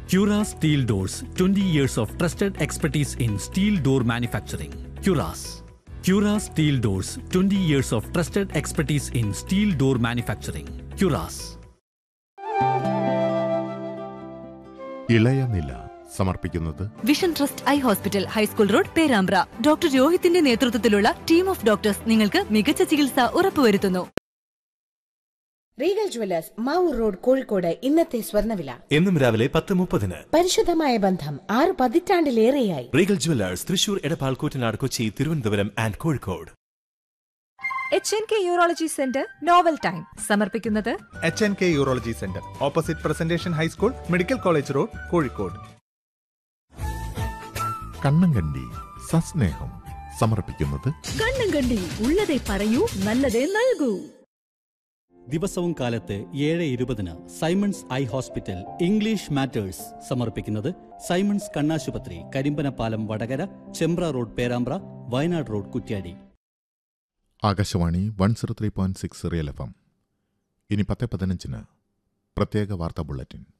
Cura Steel Doors 20 years of trusted expertise in steel door manufacturing. Curas. Cura Steel Doors 20 years of trusted expertise in steel door manufacturing. Curas. ഇളയ നില സമർപ്പിക്കുന്നത് vision trust eye hospital high school road Perambra doctor രോഹിത്തിന്റെ നേതൃത്വത്തിലുള്ള team of doctors നിങ്ങൾക്ക് മികച്ച ചികിത്സ ഉറപ്പുവരുത്തുന്നു Regal jewellers Mavoor road Kozhikode ഇന്നത്തെ സ്വർണ്ണവില എന്നും രാവിലെ പത്ത് മുപ്പതിന് പരിശുദ്ധമായ ബന്ധം ആറ് പതിറ്റാണ്ടിലേറെയായി Regal jewellers Thrissur Edappal Koottanad Kochi Thiruvananthapuram and Kozhikode H N K urology centre novel time സമർപ്പിക്കുന്നത് H N K urology centre opposite Presentation high school medical college road Kozhikode Kannankandi സസ്നേഹം സമർപ്പിക്കുന്നത് കണ്ണും കണ്ടി ഉള്ളതേ പറയൂ നല്ലതേ നൽകൂ ദിവസവും കാലത്ത് ഏഴ് ഇരുപതിന് Simons eye hospital English matters സമർപ്പിക്കുന്നത് സൈമൺസ് കണ്ണാശുപത്രി Karimbanapalam Vadakara Chembra road Perambra Wayanad road Kuttiady Akashvani one zero three point six real F M ഇനി പത്ത് പതിനഞ്ചിന് പ്രത്യേക വാർത്താ ബുള്ളറ്റിൻ